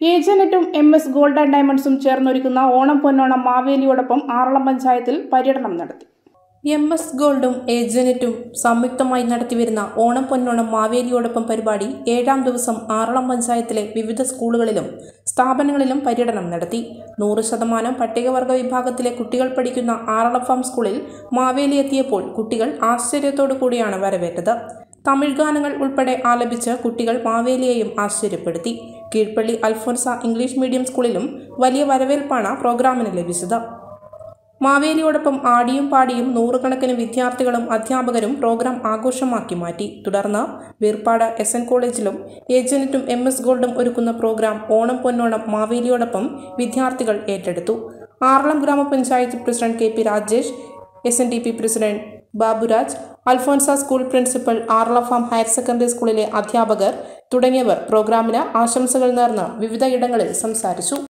ഏജനറ്റും M S gold and ഡയമണ്ട്സും ചേർന്നൊരുക്കുന്ന ഓണം പൊന്നോണം മാവേലിയോടൊപ്പം ആറളം പഞ്ചായത്തിൽ പര്യടനം നടത്തി എം എസ് ഗോൾഡും ഏജനറ്റും സംയുക്തമായി നടത്തിവരുന്ന ഓണം പൊന്നോണം മാവേലിയോടൊപ്പം പരിപാടി ഏഴാം ദിവസം ആറളം പഞ്ചായത്തിലെ വിവിധ സ്കൂളുകളിലും സ്ഥാപനങ്ങളിലും പര്യടനം നടത്തി നൂറ് ശതമാനം പട്ടികവർഗ വിഭാഗത്തിലെ കുട്ടികൾ പഠിക്കുന്ന ആറളം ഫാം സ്കൂളിൽ മാവേലി എത്തിയപ്പോൾ കുട്ടികൾ ആശ്ചര്യത്തോടു കൂടിയാണ് വരവേറ്റത് തമിഴ് ഗാനങ്ങൾ ഉൾപ്പെടെ ആലപിച്ച് കുട്ടികൾ മാവേലിയെയും ആശ്ചര്യപ്പെടുത്തി കീഴ്പള്ളി അൽഫോൻസ ഇംഗ്ലീഷ് മീഡിയം സ്കൂളിലും വലിയ വരവേൽപ്പാണ് പ്രോഗ്രാമിന് ലഭിച്ചത് മാവേലിയോടൊപ്പം ആടിയും പാടിയും നൂറുകണക്കിന് വിദ്യാർത്ഥികളും അധ്യാപകരും പ്രോഗ്രാം ആഘോഷമാക്കി മാറ്റി തുടർന്ന് വീർപ്പാട് എസ് എൻ കോളേജിലും ഏജന്റും എം എസ് ഗോൾഡും ഒരുക്കുന്ന പ്രോഗ്രാം ഓണം പൊന്നോണം മാവേലിയോടൊപ്പം വിദ്യാർത്ഥികൾ ഏറ്റെടുത്തു Aralam grama panchayat president K P Rajesh S N D P president Baburaj Alphonsa school principal Aralam farm higher secondary സ്കൂളിലെ അധ്യാപകർ തുടങ്ങിയവർ പ്രോഗ്രാമിന് ആശംസകൾ നേർന്ന് വിവിധ ഇടങ്ങളിൽ സംസാരിച്ചു